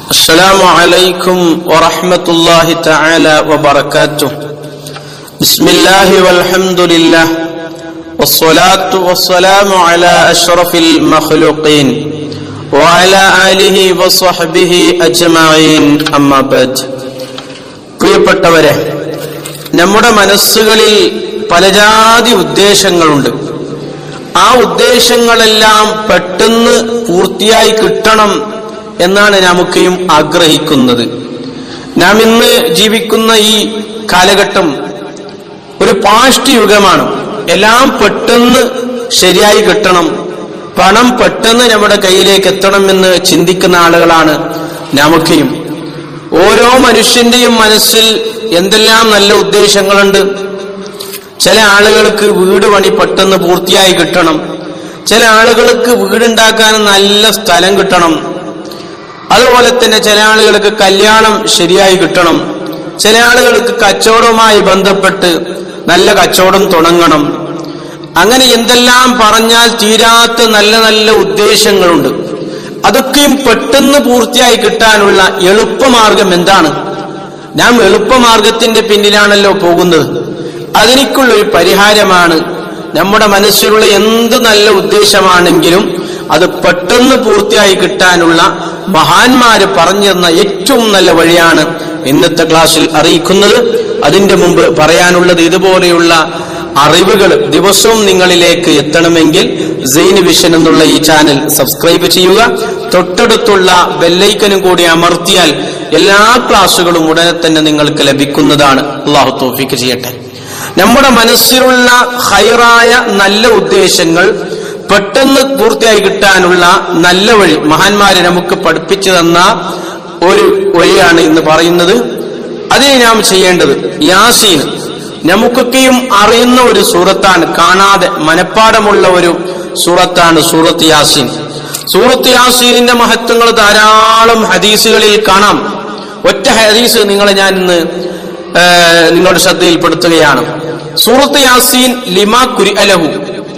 السلام عليكم ورحمة الله تعالى وبركاته بسم الله والحمد لله والصلاة والسلام على أشرف المخلوقين وعلى آله وصحبه أجمعين أما بعد പ്രിയപ്പെട്ടവരെ നമ്മുടെ മനസ്സുകളിൽ പലജാതി ഉദ്ദേശങ്ങളുണ്ട് ആ ഉദ്ദേശങ്ങളെല്ലാം പെട്ടെന്ന് പൂർത്തിയായി കിട്ടണം എന്നാണ് നമുക്കെയും ആഗ്രഹിക്കുന്നത് നാം ഇന്ന് ജീവിക്കുന്ന ഈ കാലഘട്ടം ഒരു പാഷ്ടി യുഗമാണ് എല്ലാം പെട്ടെന്ന് ശരിയായി കിട്ടണം പണം പെട്ടെന്ന് നമ്മുടെ കയ്യിലേക്ക് എത്തണമെന്ന് ചിന്തിക്കുന്ന ആളുകളാണ് നമുക്കെയും ഓരോ മനുഷ്യന്റെയും മനസ്സിൽ എന്തെല്ലാം നല്ല ഉദ്ദേശങ്ങളുണ്ട് ചില ആളുകൾക്ക് വീട് പണി പെട്ടെന്ന് പൂർത്തിയായി കിട്ടണം ചില ആളുകൾക്ക് വീടുണ്ടാക്കാൻ നല്ല സ്ഥലം കിട്ടണം അതുപോലെ തന്നെ ചില ആളുകൾക്ക് കല്യാണം ശരിയായി കിട്ടണം ചില ആളുകൾക്ക് കച്ചവടവുമായി ബന്ധപ്പെട്ട് നല്ല കച്ചവടം തുടങ്ങണം അങ്ങനെ എന്തെല്ലാം പറഞ്ഞാൽ തീരാത്ത നല്ല നല്ല ഉദ്ദേശങ്ങളുണ്ട് അതൊക്കെയും പെട്ടെന്ന് പൂർത്തിയായി കിട്ടാനുള്ള എളുപ്പമാർഗം എന്താണ് നാം എളുപ്പമാർഗത്തിന്റെ പിന്നിലാണല്ലോ പോകുന്നത് അതിനേക്കുള്ള ഒരു പരിഹാരമാണ് നമ്മുടെ മനസ്സിലുള്ള എന്ത് നല്ല ഉദ്ദേശമാണെങ്കിലും അത് പെട്ടെന്ന് പൂർത്തിയായി കിട്ടാനുള്ള മഹാന്മാര് പറഞ്ഞു തന്ന ഏറ്റവും നല്ല വഴിയാണ് ഇന്നത്തെ ക്ലാസ്സിൽ അറിയിക്കുന്നത് അതിന്റെ മുമ്പ് പറയാനുള്ളത് ഇതുപോലെയുള്ള അറിവുകൾ ദിവസവും നിങ്ങളിലേക്ക് എത്തണമെങ്കിൽ സെയിൻ വിഷൻ എന്നുള്ള ഈ ചാനൽ സബ്സ്ക്രൈബ് ചെയ്യുക തൊട്ടടുത്തുള്ള ബെല്ലൈക്കനും കൂടി അമർത്തിയാൽ എല്ലാ ക്ലാസ്സുകളും ഉടനെ തന്നെ നിങ്ങൾക്ക് ലഭിക്കുന്നതാണ് അള്ളാഹു തോഫിക്ക് ചെയ്യട്ടെ നമ്മുടെ മനസ്സിലുള്ള ഹൈറായ നല്ല ഉദ്ദേശങ്ങൾ പെട്ടെന്ന് പൂർത്തിയായി കിട്ടാനുള്ള നല്ല വഴി മഹാന്മാരെ നമുക്ക് പഠിപ്പിച്ചു തന്ന ഒരു വഴിയാണ് ഇന്ന് പറയുന്നത് അതിന് നാം ചെയ്യേണ്ടത് യാസീൻ നമുക്കൊക്കെയും അറിയുന്ന ഒരു സൂറത്താണ് കാണാതെ മനപ്പാടമുള്ള ഒരു സൂറത്താണ് സൂറത്ത് യാസീൻ സൂറത്ത് യാസീനിന്റെ മഹത്വങ്ങൾ ധാരാളം ഹദീസുകളിൽ കാണാം ഒറ്റ ഹദീസ് നിങ്ങളെ ഞാൻ ഇന്ന് നിങ്ങളുടെ ശ്രദ്ധയിൽപ്പെടുത്തുകയാണ് സൂറത്ത് യാസീൻ ലിമാ കുരി അലഹു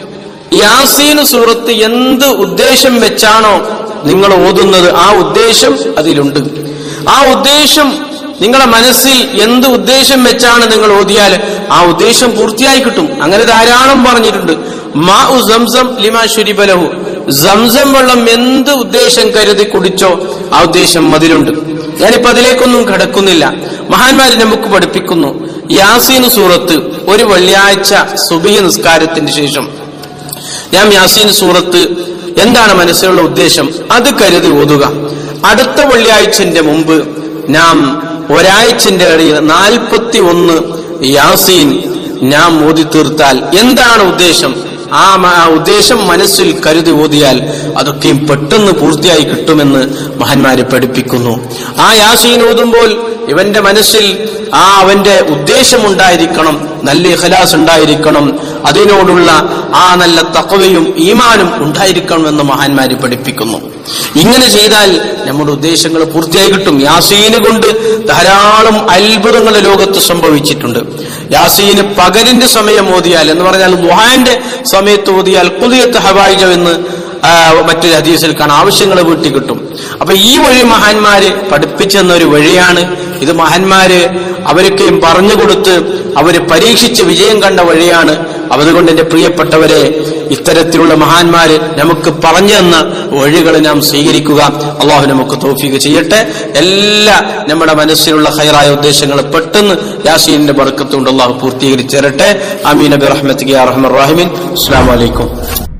യാസീൻ സൂറത്ത് എന്ത് ഉദ്ദേശം വെച്ചാണോ നിങ്ങൾ ഓതുന്നത് ആ ഉദ്ദേശം അതിലുണ്ട് ആ ഉദ്ദേശം നിങ്ങളുടെ മനസ്സിൽ എന്ത് ഉദ്ദേശം വെച്ചാണ് നിങ്ങൾ ഓതിയാൽ ആ ഉദ്ദേശം പൂർത്തിയായി കിട്ടും അങ്ങനെ ധാരാളം പറഞ്ഞിട്ടുണ്ട് മാ ഉ സംസം ലിമാ ശുരിബലഹു സംസം വെള്ളം എന്ത് ഉദ്ദേശം കരുതി കുടിച്ചോ ആ ഉദ്ദേശം അതിലുണ്ട് ഞാനിപ്പോ അതിലേക്കൊന്നും കടക്കുന്നില്ല മഹാന്മാര് നമുക്ക് പഠിപ്പിക്കുന്നു യാസീൻ സൂറത്ത് ഒരു വെള്ളിയാഴ്ച സുബിയ നിസ്കാരത്തിന് ശേഷം ഞാൻ യാസീൻ സൂറത്ത് എന്താണ് മനസ്സിലുള്ള ഉദ്ദേശം അത് കരുതി ഓതുക അടുത്ത വെള്ളിയാഴ്ചന്റെ മുമ്പ് നാം ഒരാഴ്ചന്റെ ഇടയിൽ നാൽപ്പത്തി ഒന്ന് യാസീൻ നാം ഓതി തീർത്താൽ എന്താണ് ഉദ്ദേശം ആ ഉദ്ദേശം മനസ്സിൽ കരുതി ഓതിയാൽ അതൊക്കെയും പെട്ടെന്ന് പൂർത്തിയായി കിട്ടുമെന്ന് മഹാന്മാരെ പഠിപ്പിക്കുന്നു ആ യാസീൻ ഓതുമ്പോൾ ഇവന്റെ മനസ്സിൽ ആ അവന്റെ ഉദ്ദേശമുണ്ടായിരിക്കണം നല്ല ഇഖലാസ് ഉണ്ടായിരിക്കണം അതിനോടുള്ള ആ നല്ല തക്കവയും ഈമാനും ഉണ്ടായിരിക്കണം എന്ന് മഹാന്മാര് പഠിപ്പിക്കുന്നു ഇങ്ങനെ ചെയ്താൽ നമ്മുടെ ഉദ്ദേശങ്ങൾ പൂർത്തിയായി കിട്ടും യാസീന് കൊണ്ട് ധാരാളം അത്ഭുതങ്ങൾ ലോകത്ത് സംഭവിച്ചിട്ടുണ്ട് യാസീന് പകലിന്റെ സമയം ഓതിയാൽ എന്ന് പറഞ്ഞാൽ ദുഹാന്റെ സമയത്ത് ഓതിയാൽ കുതിയത്ത് ഹവായിജ എന്ന് മറ്റൊരു ഹദീസിൽ കാണാൻ ആവശ്യങ്ങൾ വീട്ടി കിട്ടും അപ്പൊ ഈ വഴി മഹാന്മാര് പഠിപ്പിച്ചെന്ന ഒരു വഴിയാണ് ഇത് മഹാന്മാര് അവരൊക്കെയും പറഞ്ഞു കൊടുത്ത് അവര് പരീക്ഷിച്ച് വിജയം കണ്ട വഴിയാണ് അതുകൊണ്ട് എന്റെ പ്രിയപ്പെട്ടവരെ ഇത്തരത്തിലുള്ള മഹാന്മാര് നമുക്ക് പറഞ്ഞു തന്ന വഴികൾ നാം സ്വീകരിക്കുക അള്ളാഹു നമുക്ക് തോഫിക്ക് ചെയ്യട്ടെ എല്ലാ നമ്മുടെ മനസ്സിലുള്ള ഹൈറായ ഉദ്ദേശങ്ങൾ പെട്ടെന്ന് യാസീനിന്റെ ബർക്കത്തുകൊണ്ട് അള്ളാഹു പൂർത്തീകരിച്ചു തരട്ടെ അമീൻ നബി റഹ്മത്ത് റഹ്മൻ റഹിമീൻ അസ്സാം വലൈക്കും